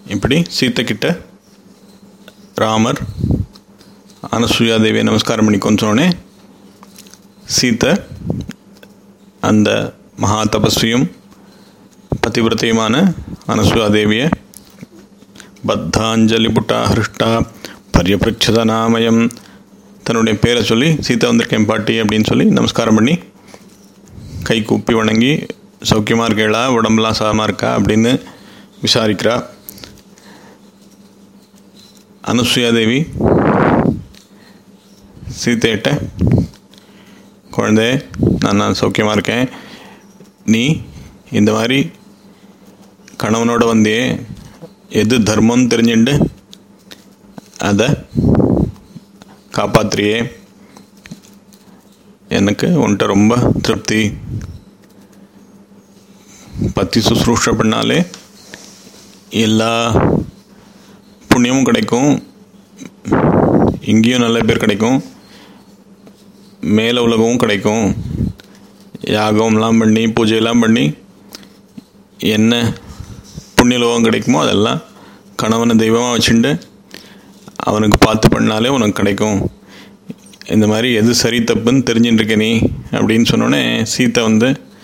இப்படி சீத்தை கிட்ட ராமர் அனசூயா தேவியை நமஸ்காரம் பண்ணிக்கோன்னு சொன்னோடனே சீத்தை அந்த மகா தபஸ்வியும் பதிவிரத்தையுமான அனசூயா தேவியை பத்தாஞ்சலி புட்டா ஹிருஷ்டா பரியபிரட்சத நாமயம் தன்னுடைய பேரை சொல்லி சீதா வந்திருக்கேன் பாட்டி அப்படின்னு சொல்லி நமஸ்காரம் பண்ணி கை கூப்பி வணங்கி சௌக்கியமாக இருக்கேளா உடம்புலாம் சாதமாக இருக்கா அப்படின்னு விசாரிக்கிறா அனுசுயா தேவி சீத்தையிட்ட குழந்தை நான் நான் சௌக்கியமாக இருக்கேன் நீ இந்த மாதிரி கணவனோட வந்தே எது தர்மம்னு தெரிஞ்சுண்டு அதை காப்பாத்துறியே எனக்கு உன்கிட்ட ரொம்ப திருப்தி பத்தி சுசுரூஷ பண்ணாலே எல்லா புண்ணியமும் கிடைக்கும் இங்கேயும் நல்ல பேர் கிடைக்கும் மேல உலகமும் கிடைக்கும் யாகம்லாம் பண்ணி பூஜையெல்லாம் பண்ணி என்ன புண்ணியலோகம் கிடைக்குமோ அதெல்லாம் கணவனை தெய்வமாக வச்சுட்டு அவனுக்கு பார்த்து பண்ணாலே உனக்கு கிடைக்கும் இந்த மாதிரி எது சரி தப்புன்னு தெரிஞ்சுட்டு இருக்க நீ அப்படின்னு சொன்னோடனே சீத்தை வந்து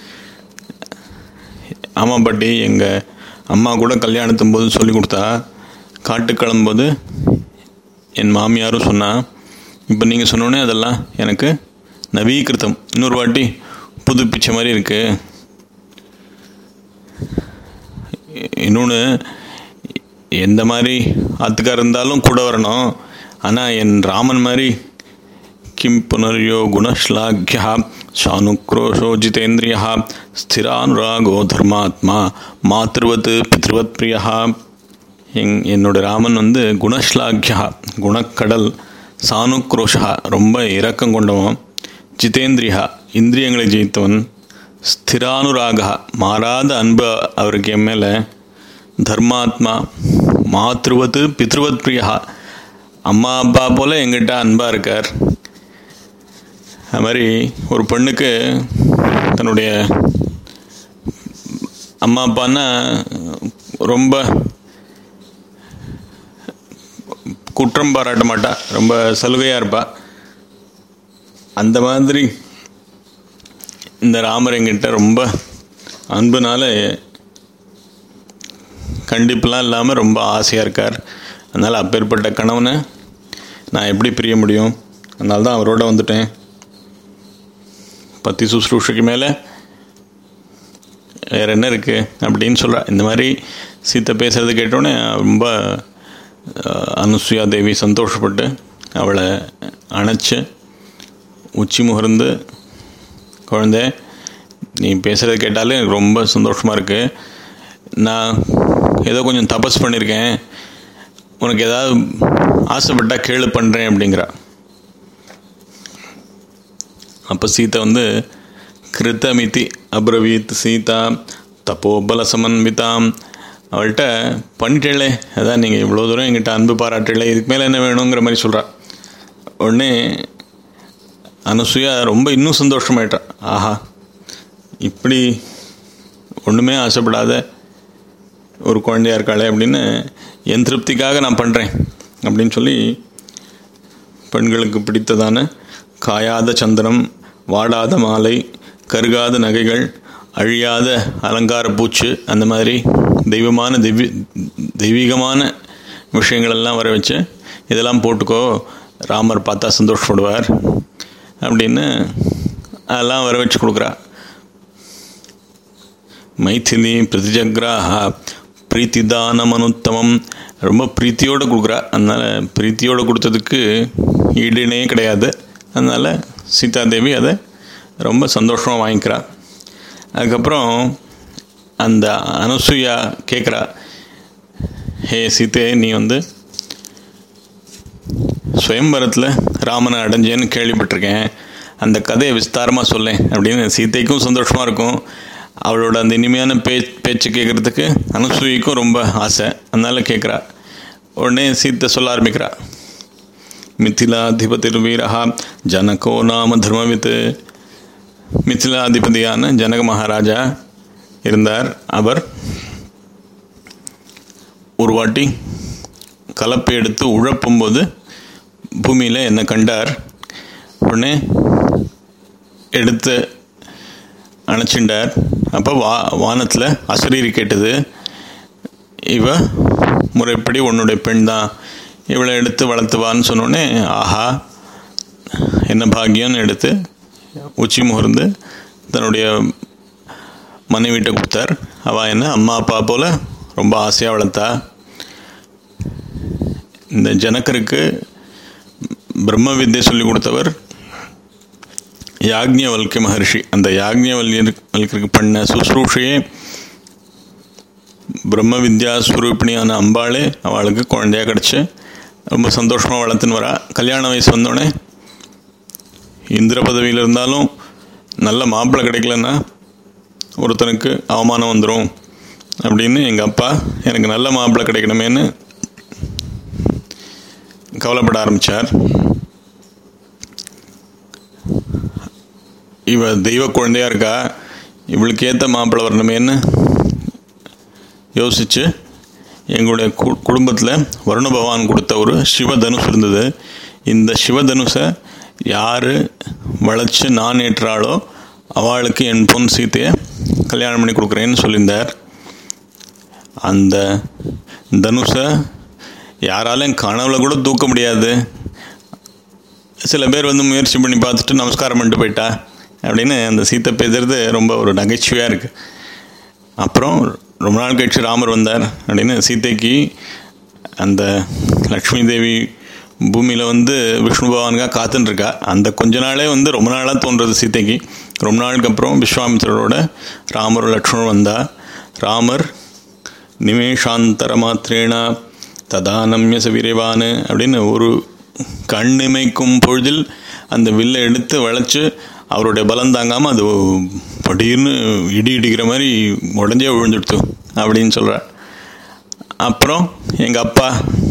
ஆமாம் பாட்டி எங்கள் அம்மா கூட கல்யாணத்தும் போது சொல்லி கொடுத்தா காட்டுக்கு கிளம்பும்போது என் மாமியாரும் சொன்னா இப்போ நீங்கள் சொன்னோடனே அதெல்லாம் எனக்கு நவீகிருத்தம் இன்னொரு வாட்டி புதுப்பிச்ச மாதிரி இருக்கு இன்னொன்று எந்த மாதிரி ஆத்துக்கார் இருந்தாலும் கூட வரணும் ஆனால் என் ராமன் மாதிரி கிம் புனர்யோ குணஸ்லாக்யா சானுக்ரோஷோ ஜிதேந்திரியா ஸ்திரானுராகோ தர்மாத்மா மாத்திருவத் பித்ருவத் பிரியா எங் என்னோட ராமன் வந்து குணஸ்லாக்யா குணக்கடல் சானுக்ரோஷா ரொம்ப இரக்கம் கொண்டவன் ஜிதேந்திரியா இந்திரியங்களை ஜெயித்தவன் ஸ்திரானுராகா மாறாத அன்பு அவருக்கு என் மேலே தர்மாத்மா மாத்ருவத்து பித்ருவத் பிரியா அம்மா அப்பா போல் எங்கிட்ட அன்பாக இருக்கார் அது மாதிரி ஒரு பெண்ணுக்கு தன்னுடைய அம்மா அப்பான்னா ரொம்ப குற்றம் பாராட்ட மாட்டா ரொம்ப சலுகையாக இருப்பா அந்த மாதிரி இந்த ராமர் எங்கிட்ட ரொம்ப அன்புனால கண்டிப்புலாம் இல்லாமல் ரொம்ப ஆசையாக இருக்கார் அதனால் அப்பேற்பட்ட கணவனை நான் எப்படி பிரிய முடியும் அதனால தான் அவரோட வந்துட்டேன் பத்தி சுசுரூஷைக்கு மேலே வேறு என்ன இருக்குது அப்படின்னு சொல்கிறா இந்த மாதிரி சீத்தை பேசுகிறது கேட்டோடனே ரொம்ப அனுசுயா தேவி சந்தோஷப்பட்டு அவளை அணைச்சு உச்சி முகர்ந்து குழந்தை நீ பேசுகிறத கேட்டாலே எனக்கு ரொம்ப சந்தோஷமாக இருக்குது நான் ஏதோ கொஞ்சம் தபஸ் பண்ணியிருக்கேன் உனக்கு ஏதாவது ஆசைப்பட்டா கேளு பண்ணுறேன் அப்படிங்கிறா அப்போ சீதை வந்து கிருத்தமிதி அப்ரவீத் சீதா தப்போபல சமன்விதாம் அவள்கிட்ட பண்ணிட்டேளே அதான் நீங்கள் இவ்வளோ தூரம் எங்கிட்ட அன்பு பாராட்டல இதுக்கு மேலே என்ன வேணுங்கிற மாதிரி சொல்கிறா உடனே அனுசுயா ரொம்ப இன்னும் சந்தோஷமாயிட்டா ஆஹா இப்படி ஒன்றுமே ஆசைப்படாத ஒரு குழந்தையா இருக்காளே அப்படின்னு என் திருப்திக்காக நான் பண்ணுறேன் அப்படின்னு சொல்லி பெண்களுக்கு பிடித்ததான காயாத சந்திரம் வாடாத மாலை கருகாத நகைகள் அழியாத அலங்கார பூச்சு அந்த மாதிரி தெய்வமான தெய்வ தெய்வீகமான விஷயங்களெல்லாம் வர வச்சு இதெல்லாம் போட்டுக்கோ ராமர் பார்த்தா சந்தோஷப்படுவார் அப்படின்னு அதெல்லாம் வர வச்சு கொடுக்குறா மைथिली பிரதிஜக்ராஹா பிரீத்திதானம் அனுத்தமம் ரொம்ப பிரீத்தியோடு கொடுக்குறா அதனால் பிரீத்தியோடு கொடுத்ததுக்கு ஈடுனே கிடையாது அதனால் சீதாதேவி அதை ரொம்ப சந்தோஷமாக வாங்கிக்கிறா அதுக்கப்புறம் அந்த அனுசூயா கேட்குறா ஹே சீதே நீ வந்து சுயம்பரத்தில் ராமனை அடைஞ்சேன்னு கேள்விப்பட்டிருக்கேன் அந்த கதையை விஸ்தாரமாக சொல்லேன் அப்படின்னு சீதைக்கும் சந்தோஷமாக இருக்கும் அவளோட அந்த இனிமையான பே பேச்சு கேட்குறதுக்கு அனுசூயிக்கும் ரொம்ப ஆசை அதனால் கேட்குறா உடனே சீத்தை சொல்ல ஆரம்பிக்கிறா மிथिलाधिपतिर வீரஹா ஜனகோ நாம தர்மவித் மிथिलाதிபதியான ஜனக மகாராஜா இருந்தார் அவர் ஒரு வாட்டி கலப்பை எடுத்து உழப்பும்போது பூமியில் என்னை கண்டார் உடனே எடுத்து அணைச்சிண்டார் அப்போ வா வானத்தில் அசரீரி கேட்டது இவ முறைப்படி உன்னுடைய பெண் தான் இவளை எடுத்து வளர்த்துவான்னு சொன்னோடனே ஆஹா என்ன பாக்கியம்னு எடுத்து உச்சி முகர்ந்து தன்னுடைய மனைவிட்ட கொடுத்தார் அவள் என்ன அம்மா அப்பா போல் ரொம்ப ஆசையாக வளர்த்தா இந்த ஜனக்கருக்கு பிரம்ம வித்யை சொல்லி கொடுத்தவர் யாக்ஞவல்கிய மகர்ஷி அந்த யாக்ஞவல்யருக்கு பண்ண சுசுரூஷையே பிரம்ம வித்யா ஸ்வரூபிணியான அம்பாளே அவளுக்கு குழந்தையா கிடச்சி ரொம்ப சந்தோஷமாக வளர்த்துன்னு வரா கல்யாண வயசு வந்தோடனே இந்திர பதவியில் இருந்தாலும் நல்ல மாப்பிள்ளை கிடைக்கலன்னா ஒருத்தனுக்கு அவமானம் வந்துடும் அப்படின்னு எங்கள் அப்பா எனக்கு நல்ல மாப்பிள்ளை கிடைக்கணுமேன்னு கவலைப்பட ஆரம்பித்தார் இவ தெய்வ குழந்தையா இருக்கா இவளுக்கு ஏற்ற மாப்பிள்ளை வரணுமேன்னு யோசித்து எங்களுடைய கு குடும்பத்தில் வருண பகவான் கொடுத்த ஒரு சிவதனுஷ் இருந்தது இந்த சிவதனுஷை யார் வளைச்சு நான் ஏற்றாளோ அவளுக்கு என் பொன் சீத்தையை கல்யாணம் பண்ணி கொடுக்குறேன்னு சொல்லியிருந்தார் அந்த தனுஷை யாராலையும் கனவுல கூட தூக்க முடியாது சில பேர் வந்து முயற்சி பண்ணி பார்த்துட்டு நமஸ்காரம் பண்ணிட்டு போயிட்டா அப்படின்னு அந்த சீத்தை பேசுறது ரொம்ப ஒரு நகைச்சுவையாக இருக்குது அப்புறம் ரொம்ப நாள் கழிச்சு ராமர் வந்தார் அப்படின்னு சீதைக்கு அந்த லக்ஷ்மி தேவி பூமியில் வந்து விஷ்ணு பகவானுக்காக காத்துன்னு இருக்கா அந்த கொஞ்ச நாளே வந்து ரொம்ப நாளாக தோன்றது சீதைக்கு ரொம்ப நாளுக்கு அப்புறம் விஸ்வாமித்திரரோட ராமர் லக்ஷ்மணன் வந்தா ராமர் நிமேஷாந்தர மாத்திரேனா ததானம்ய சவிரைவானு அப்படின்னு ஒரு கண்ணிமைக்கும் பொழுதில் அந்த வில்லை எடுத்து வளைச்சு அவருடைய பலம் தாங்காமல் அது படீர்னு இடி இடிக்கிற மாதிரி உடஞ்சே விழுந்துடுத்து அப்படின்னு சொல்கிறார் அப்புறம் எங்கள் அப்பா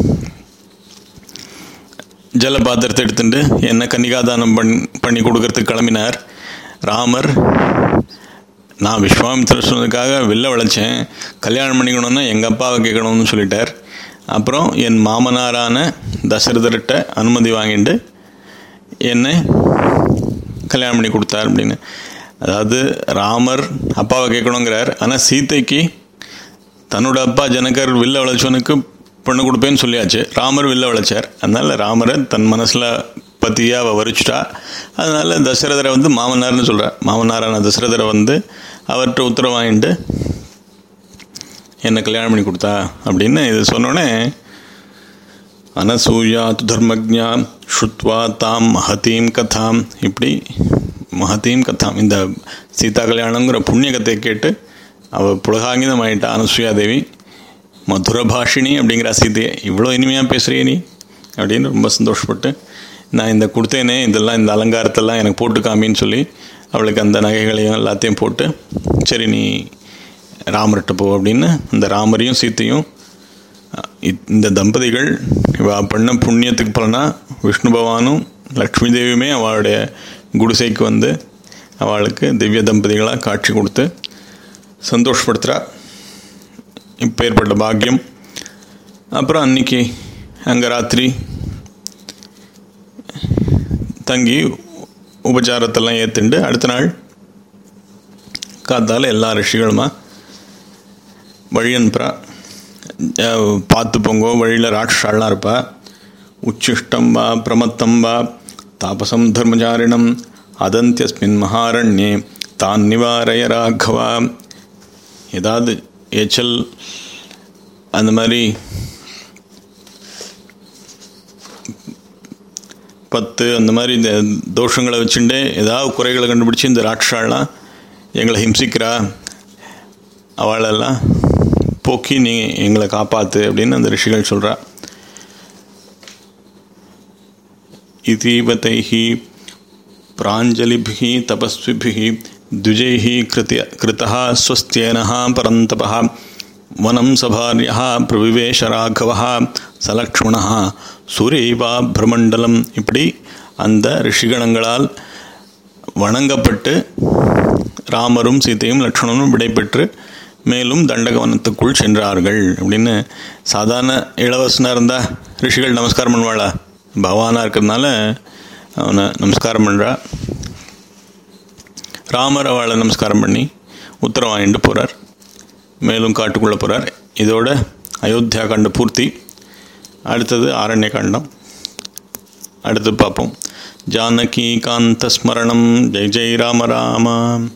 ஜல பாத்திரத்தை எடுத்துட்டு என்ன கன்னிகாதானம் பண் பண்ணி கொடுக்கறதுக்கு கிளம்பினார் ராமர் நான் விஸ்வாமித்திர சொன்னதுக்காக வெளில விளைச்சேன் கல்யாணம் பண்ணிக்கணும்னா எங்கள் அப்பாவை கேட்கணும்னு சொல்லிட்டார் அப்புறம் என் மாமனாரான தசரதர்கிட்ட அனுமதி வாங்கிட்டு என்னை கல்யாணம் பண்ணி கொடுத்தார் அப்படின்னு அதாவது ராமர் அப்பாவை கேட்கணுங்கிறார் ஆனால் சீதைக்கு தன்னோட அப்பா ஜனகர் வில்ல விளைச்சவனுக்கு பொண்ணு கொடுப்பேன்னு சொல்லியாச்சு ராமர் வில்ல விளைச்சார் அதனால் ராமரை தன் மனசில் பற்றியாக அவள் வரிச்சிட்டா அதனால் தசரதரை வந்து மாமனார்னு சொல்கிறார் மாமனாரான தசரதரை வந்து அவர்கிட்ட உத்தரவு வாங்கிட்டு என்னை கல்யாணம் பண்ணி கொடுத்தா அப்படின்னு இது சொன்னோடனே அனசூயா தர்மஜா ஸ்ருத்வா தாம் மகதீம் கதாம் இப்படி மகதீம் கதாம் இந்த சீதா கல்யாணங்கிற புண்ணிய கதையை கேட்டு அவள் புலகாங்கிதம் ஆயிட்டா அனசூயா தேவி மதுர பாஷினி அப்படிங்கிற சீதையை இவ்வளோ இனிமையாக பேசுகிறிய நீ அப்படின்னு ரொம்ப சந்தோஷப்பட்டு நான் இந்த கொடுத்தேனே இதெல்லாம் இந்த அலங்காரத்தெல்லாம் எனக்கு போட்டு காமின்னு சொல்லி அவளுக்கு அந்த நகைகளையும் எல்லாத்தையும் போட்டு சரி நீ ராமர்கிட்ட போ அப்படின்னு அந்த ராமரையும் சீத்தையும் இந்த தம்பதிகள் இவ பண்ண புண்ணியத்துக்கு பலனா விஷ்ணு பகவானும் லக்ஷ்மி தேவியுமே அவளுடைய குடிசைக்கு வந்து அவளுக்கு திவ்ய தம்பதிகளாக காட்சி கொடுத்து சந்தோஷப்படுத்துகிறா இப்போ ஏற்பட்ட பாக்கியம் அப்புறம் அன்னைக்கு அங்கே ராத்திரி தங்கி உபச்சாரத்தெல்லாம் ஏற்றுண்டு அடுத்த நாள் காத்தால் எல்லா ரிஷிகளுமா வழி அனுப்புகிறா பார்த்து போங்கோ வழியில் ராட்சாலாம் இருப்பா உச்சிஷ்டம் வா பிரமத்தம் வா தாபசம் தர்மச்சாரிணம் அதந்தியஸ்மின் மகாரண்யே தான் நிவாரய ராகவா ஏதாவது ஏச்சல் அந்த மாதிரி பத்து அந்த மாதிரி இந்த தோஷங்களை வச்சுட்டு ஏதாவது குறைகளை கண்டுபிடிச்சி இந்த ராட்சாலாம் எங்களை ஹிம்சிக்கிறா அவளெல்லாம் போக்கி நீ எங்களை காப்பாத்து அப்படின்னு அந்த ரிஷிகள் சொல்கிறா இதீவதைஹி பிராஞ்சலிபிஹி தபஸ்விபிஹி द्विजैः कृत्य कृतः स्वस्त्येनः परन्तपः वनं सभार्यः प्रविवेशराघवः சலக்ஷ்மணா சூரியவா பிரமண்டலம் இப்படி அந்த ரிஷிகணங்களால் வணங்கப்பட்டு ராமரும் சீதையும் லக்ஷ்மணனும் விடைபெற்று மேலும் தண்டகவனத்துக்குள் சென்றார்கள் அப்படின்னு சாதாரண இளவரசனாக இருந்தால் ரிஷிகள் நமஸ்காரம் பண்ணுவாளா பகவானாக இருக்கிறதுனால அவனை நமஸ்காரம் பண்ணுறா ராமர் அவளை நமஸ்காரம் பண்ணி உத்தரம் வாங்கிட்டு போகிறார் மேலும் காட்டுக்குள்ளே போகிறார் இதோட அயோத்தியா காண்ட பூர்த்தி அடுத்தது ஆரண்ய காண்டம் அடுத்து பார்ப்போம் ஜானகி காந்த ஸ்மரணம் ஜெய் ஜெய் ராம ராம